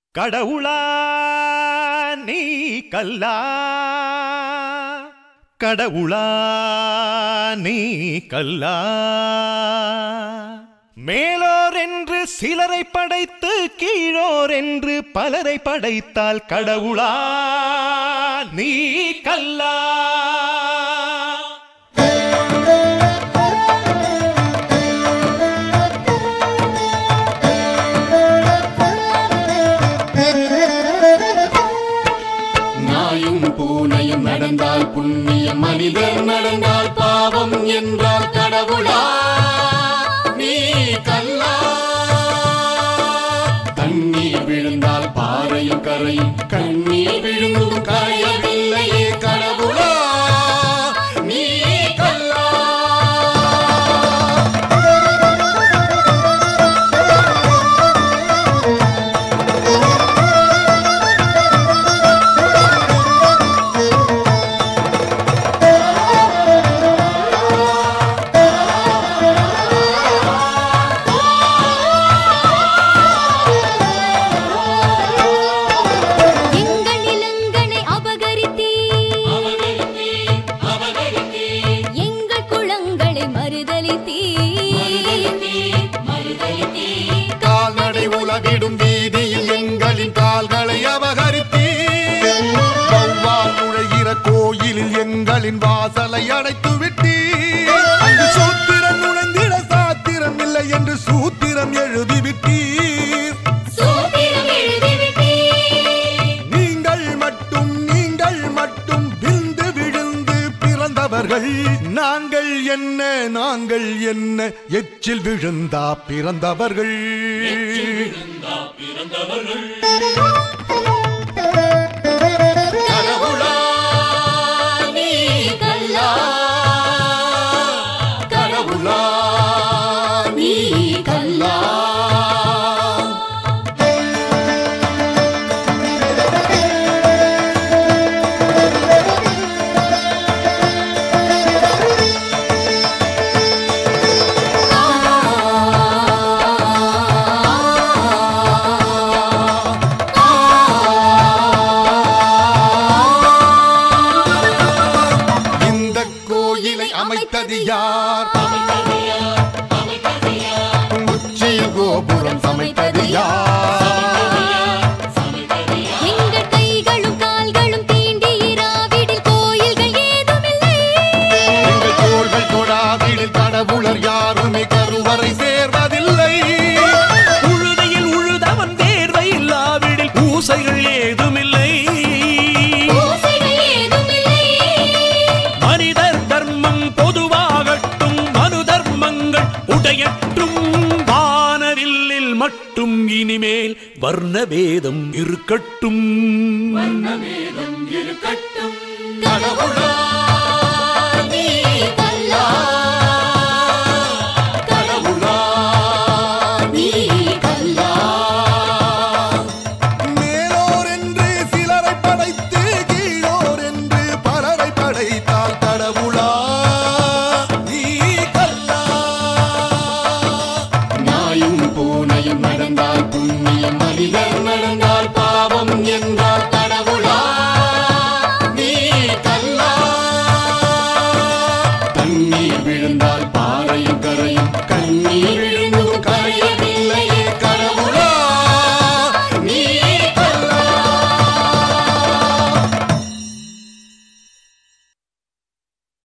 கடவுளா நீ கல்லா கடவுளா நீ கல்லா மேலோர் என்று சிலரை படைத்து கீழோர் என்று பலரை படைத்தால் கடவுளா நீ கல்லா நாயும் பூனையும் நடந்தால் புண்ணியம் மனிதர் நடந்தால் பாவம் என்றால் கடவுளா நீ கல்லா தண்ணீர் விழுந்தால் பாறையும் கரையும் கண்ணீர் விழுந்தும் கரையவில்லையே கடவுளா நீ கல்லா எங்கள் நிலங்களை அபகரித்தீ எங்கள் குளங்களை மறுதலித்தீ கால்நடை உலகிடும் வீதியில் எங்களின் கால்களை அபகரித்தீர் வௌவால் நுழைகிற கோயிலில் எங்களின் வாசலை அடைத்து விட்டீர் அங்கு சூத்திரம் நுழைந்திட சாத்திரம் இல்லை என்று சூத்திரம் எழுதிவிட்டீர் சூத்திரம் எழுதிவிட்டீ நீங்கள் மட்டும் நீங்கள் மட்டும் விழுந்து விழுந்து பிறந்தவர்கள் நாங்கள் என்ன நாங்கள் என்ன எச்சில் விழுந்தா பிறந்தவர்கள் கடவுளா நீ கல்லா கடவுளா நீ கல்லா இந்த கோயிலை அமைத்தது யார் உச்சியில் கோபுரம் சமைத்தது யார் எங்கள் கைகளும் கால்களும் தீண்டி இராவிடில் கோயில்கள் ஏதுமில்லை எங்கள் தோள்கள் தொடாவிடில் கடவுளர் யாருமே கருவறை சேர்வதில்லை உழுதையில் உழுதவன் தேர்வை இல்லாவிடில் பூசைகள் ஏதுமில்லை ஓசைகள் ஏதுமில்லை மனிதர் தர்மம் பொதுவாகட்டும் மனு தர்மங்கள் உடையற்றும் வானவில்லில் மட்டும் இனிமேல் வர்ணவேதம் இருக்கட்டும் கடவுளா